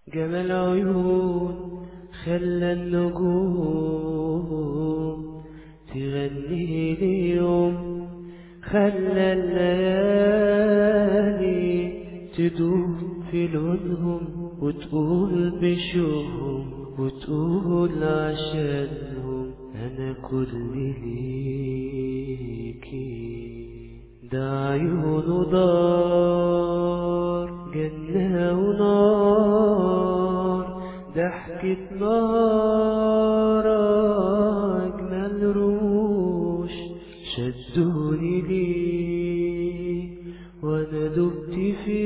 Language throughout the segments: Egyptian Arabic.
جمال عيون خلى النجوم تغني ليهم خلى الليالي تدوب في لونهم وتقول بشوقهم وتقول عشانهم أنا كل ليكي ده عيونه دار جنة ونار ضحكة نار أجمل رموش شدوني ليه وأنا دبت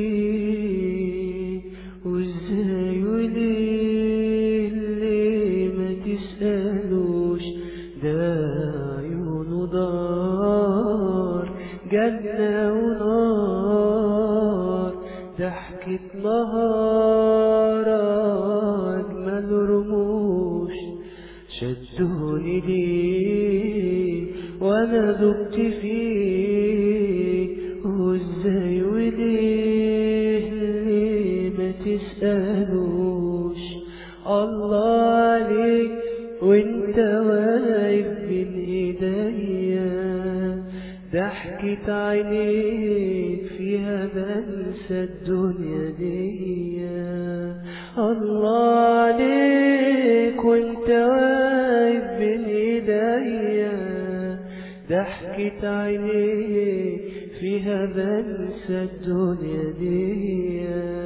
فيه وإزاي وليه ليه ما تسألوش ده عيونه دار جنة ونار ضحكة نهار أجمل رموش شدوني ليه وأنا دبت فيه وإزاي وليه ليه ما تسألوش الله عليك وانت واقف بين ايديا ضحكة عينيك فيها بنسى الدنيا دي الله عليك وانت واقف بين ايديا ضحكة عينيك فيها بنسى الدنيا دي